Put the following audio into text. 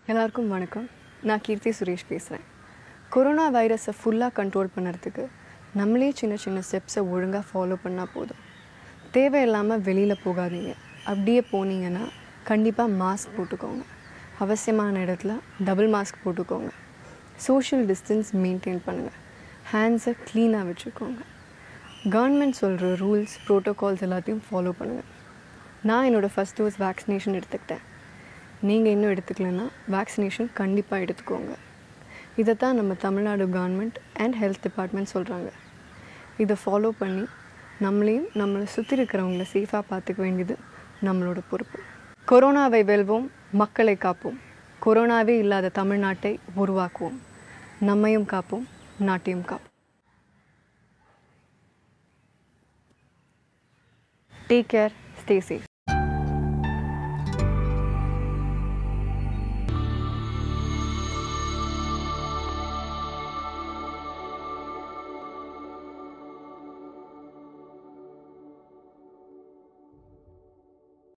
எல்லாருக்கும் வணக்கம் நான் கீர்த்தி சுரேஷ் பேசுகிறேன் கொரோனா வைரஸை ஃபுல்லாக கண்ட்ரோல் பண்ணுறதுக்கு நம்மளே சின்ன சின்ன ஸ்டெப்ஸை ஒழுங்காக ஃபாலோ பண்ணால் போதும் தேவையில்லாமல் வெளியில் போகாதீங்க அப்படியே போனீங்கன்னா கண்டிப்பாக மாஸ்க் போட்டுக்கோங்க அவசியமான இடத்துல டபுள் மாஸ்க் போட்டுக்கோங்க சோஷியல் டிஸ்டன்ஸ் மெயின்டைன் பண்ணுங்கள் ஹேண்ட்ஸை க்ளீனாக வச்சுக்கோங்க கவர்மெண்ட் சொல்கிற ரூல்ஸ் ப்ரோட்டோகால்ஸ் எல்லாத்தையும் ஃபாலோ பண்ணுங்கள் நான் என்னோடய ஃபஸ்ட் டோஸ் வேக்சினேஷன் எடுத்துக்கிட்டேன் நீங்கள் இன்னும் எடுத்துக்கலன்னா வேக்சினேஷன் கண்டிப்பாக எடுத்துக்கோங்க இதைத்தான் நம்ம Tamil Nadu government and health department சொல்கிறாங்க இதை ஃபாலோ பண்ணி நம்மளையும் நம்மளை சுற்றி இருக்கிறவங்கள சேஃபாக பார்த்துக்க வேண்டியது நம்மளோட பொறுப்பு கொரோனாவை வெல்வோம் மக்களை காப்போம் கொரோனாவே இல்லாத தமிழ்நாட்டை உருவாக்குவோம் நம்மையும் காப்போம் நாட்டையும் காப்போம் டேக் கேர் ஸ்டே சேஃப்